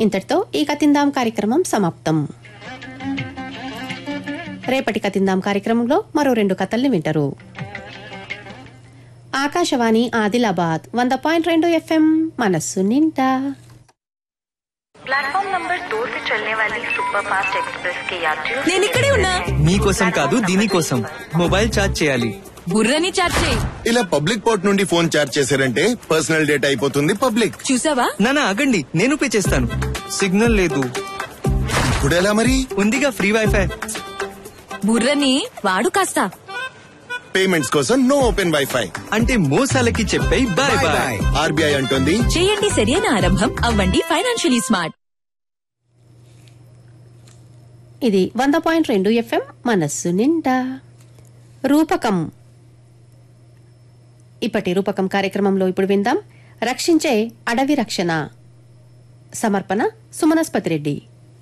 ఇంతటితో ఈ కతిందాం కార్యక్రమం సమాప్తం రేపటి కతిందాం కార్యక్రమంలో మరో రెండు కథల్ని వింటారు ఆకాశవాణి ఆదిలాబాద్ వంద పాయింట్ రెండు ఎఫ్ఎం మనస్సు నిండా प्लेटफॉर्म नंबर दो से चलने वाली सुपर फास्ट एक्सप्रेस के यात्रियों నేను ఇక్కడే ఉన్నా మీకోసం కాదు దీనికోసం మొబైల్ ఛార్జ్ చేయాలి బుర్రని చాట్ చేయి ఇలా పబ్లిక్ పోర్ట్ నుండి ఫోన్ చార్జ్ చేశారంటే పర్సనల్ డేటా అయిపోతుంది పబ్లిక్ చూసావా నానా ఆగండి నేను పే చేస్తాను సిగ్నల్ లేదు ఇప్పుడు ఎలా మరి ఉందిగా ఫ్రీ వైఫై బుర్రని వాడు కాస్త పేమెంట్స్ కోసం నో ఓపెన్ వైఫై అంటే మోసాలకి చెప్పే బాయ్ బాయ్ ఆర్బీఐ అంటోంది చేయండి సరైన ఆరంభం అవ్వండి ఫైనాన్షియలీ స్మార్ట్ ఇది వంద పాయింట్ రెండు ఎఫ్ఎం మనస్సు నిండా రూపకం ఇప్పటి రూపకం కార్యక్రమంలో ఇప్పుడు విందాం రక్షించే అడవి రక్షణ సమర్పణ సుమనస్పతి రెడ్డి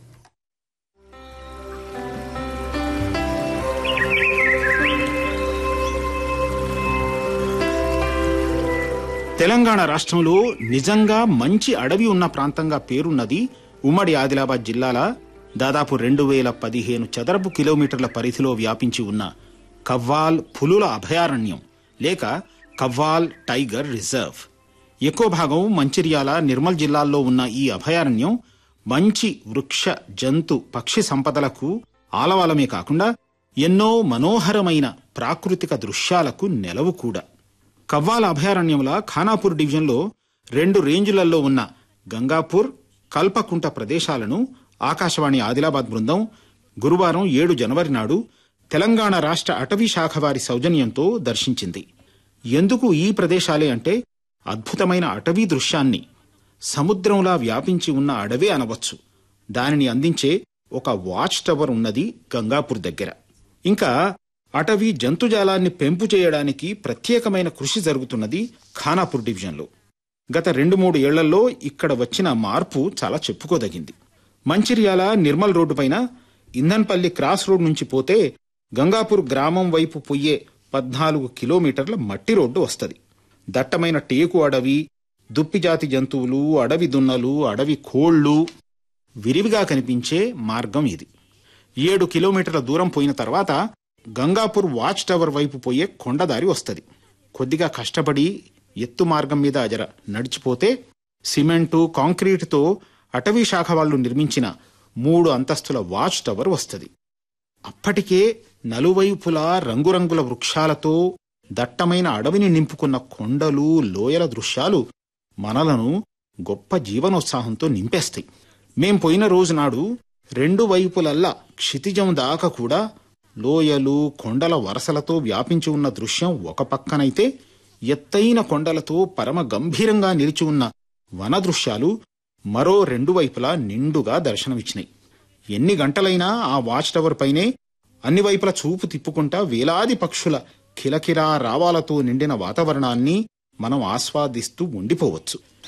తెలంగాణ రాష్ట్రంలో నిజంగా మంచి అడవి ఉన్న ప్రాంతంగా పేరున్నది ఉమ్మడి ఆదిలాబాద్ జిల్లాల దాదాపు రెండు వేల పదిహేను చదరపు కిలోమీటర్ల పరిధిలో వ్యాపించి ఉన్న కవ్వాల్ పులుల అభయారణ్యం లేక కవ్వాల్ టైగర్ రిజర్వ్ ఎక్కువ భాగం మంచిర్యాల నిర్మల్ జిల్లాల్లో ఉన్న ఈ అభయారణ్యం మంచి వృక్ష జంతు పక్షి సంపదలకు ఆలవాలమే కాకుండా ఎన్నో మనోహరమైన ప్రాకృతిక దృశ్యాలకు నెలవు కూడా కవ్వాల అభయారణ్యంలో ఖానాపూర్ డివిజన్లో రెండు రేంజులలో ఉన్న గంగాపూర్ కల్పకుంట ప్రదేశాలను ఆకాశవాణి ఆదిలాబాద్ బృందం గురువారం ఏడు జనవరి నాడు తెలంగాణ రాష్ట్ర అటవీ శాఖ వారి సౌజన్యంతో దర్శించింది ఎందుకు ఈ ప్రదేశాలే అంటే అద్భుతమైన అటవీ దృశ్యాన్ని సముద్రంలా వ్యాపించి ఉన్న అడవే అనవచ్చు దానిని అందించే ఒక వాచ్ టవర్ ఉన్నది గంగాపూర్ దగ్గర ఇంకా అటవీ జంతుజాలాన్ని పెంపు చేయడానికి ప్రత్యేకమైన కృషి జరుగుతున్నది ఖానాపూర్ డివిజన్లో గత రెండు మూడు ఏళ్లలో ఇక్కడ వచ్చిన మార్పు చాలా చెప్పుకోదగింది మంచిర్యాల నిర్మల్ రోడ్డు పైన ఇంధన్పల్లి క్రాస్ రోడ్ నుంచి పోతే గంగాపూర్ గ్రామం వైపు పొయ్యే పద్నాలుగు కిలోమీటర్ల మట్టి రోడ్డు వస్తది దట్టమైన టేకు అడవి దుప్పిజాతి జంతువులు అడవి దున్నలు అడవి కోళ్లు విరివిగా కనిపించే మార్గం ఇది ఏడు కిలోమీటర్ల దూరం పోయిన తర్వాత గంగాపూర్ వాచ్ టవర్ వైపు పోయే కొండదారి వస్తది కొద్దిగా కష్టపడి ఎత్తు మార్గం మీద అజర నడిచిపోతే సిమెంటు కాంక్రీటుతో అటవీ శాఖ వాళ్ళు నిర్మించిన మూడు అంతస్తుల వాచ్ టవర్ వస్తది అప్పటికే నలువైపులా రంగురంగుల వృక్షాలతో దట్టమైన అడవిని నింపుకున్న కొండలు లోయల దృశ్యాలు మనలను గొప్ప జీవనోత్సాహంతో నింపేస్తాయి మేం పోయిన రోజు నాడు రెండు వైపులల్లా క్షితిజం దాకా కూడా లోయలు కొండల వరసలతో వ్యాపించి ఉన్న దృశ్యం ఒక పక్కనైతే ఎత్తైన కొండలతో పరమ గంభీరంగా నిలిచి ఉన్న వన దృశ్యాలు మరో రెండు వైపులా నిండుగా దర్శనమిచ్చినాయి ఎన్ని గంటలైనా ఆ వాచ్ టవర్ పైనే అన్ని వైపుల చూపు తిప్పుకుంటా వేలాది పక్షుల కిలకిరా రావాలతో నిండిన వాతావరణాన్ని మనం ఆస్వాదిస్తూ ఉండిపోవచ్చు